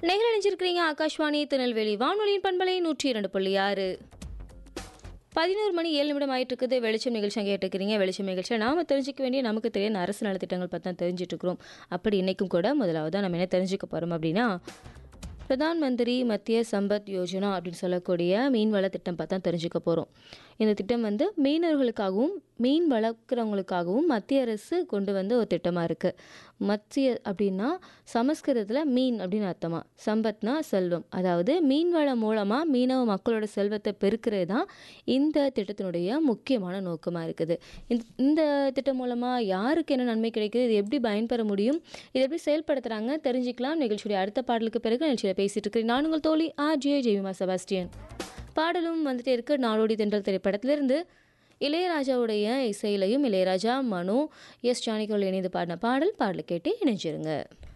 நேரில் இணைஞ்சிருக்கிறீங்க ஆகாஷ்வாணி திருநெல்வேலி வானொலியின் பண்பலை நூற்றி இரண்டு புள்ளி ஆறு பதினோரு மணி ஏழு நிமிடம் ஆயிட்டு இருக்குது வெளிச்சம் நிகழ்ச்சி அங்கே கேட்டுக்கிறீங்க வெளிச்சம் நிகழ்ச்சியில் நாம தெரிஞ்சுக்க வேண்டிய நமக்கு தெரியாத அரசு நலத்திட்டங்கள் பற்றி தான் தெரிஞ்சுட்டு இருக்கிறோம் அப்படி இன்னைக்கும் கூட முதலாவது நம்ம என்ன தெரிஞ்சுக்க போகிறோம் அப்படின்னா பிரதான் மந்திரி மத்திய சம்பத் யோஜனா அப்படின்னு சொல்லக்கூடிய மீன்வள திட்டம் பார்த்தா தெரிஞ்சுக்க போகிறோம் இந்த திட்டம் வந்து மீனவர்களுக்காகவும் மீன் வளர்க்குறவங்களுக்காகவும் மத்திய அரசு கொண்டு வந்த ஒரு திட்டமாக இருக்குது மத்திய அப்படின்னா சமஸ்கிருதத்தில் மீன் அப்படின்னு அர்த்தமா சம்பத்னா செல்வம் அதாவது மீன் வளம் மூலமாக மீனவ மக்களோட செல்வத்தை பெருக்கிறது தான் இந்த திட்டத்தினுடைய முக்கியமான நோக்கமாக இருக்குது இந்த இந்த திட்டம் மூலமாக யாருக்கு என்ன நன்மை கிடைக்குது இது எப்படி பயன்பெற முடியும் இது எப்படி செயல்படுத்துகிறாங்க தெரிஞ்சுக்கலாம் நிகழ்ச்சியுடைய அடுத்த பாடலுக்கு பிறகு நிகழ்ச்சியில் பேசிட்டு இருக்கிறேன் நான் உங்கள் தோழி ஆர் ஜே ஜெய்விமா செபாஸ்டியன் பாடலும் வந்துட்டே இருக்கு நாடோடி தென்றல் திரைப்படத்திலிருந்து இளையராஜாவுடைய இசையிலையும் இளையராஜா மனு எஸ் ஜானிகள் இணைந்து பாடின பாடல் பாடலை கேட்டு இணைஞ்சிருங்க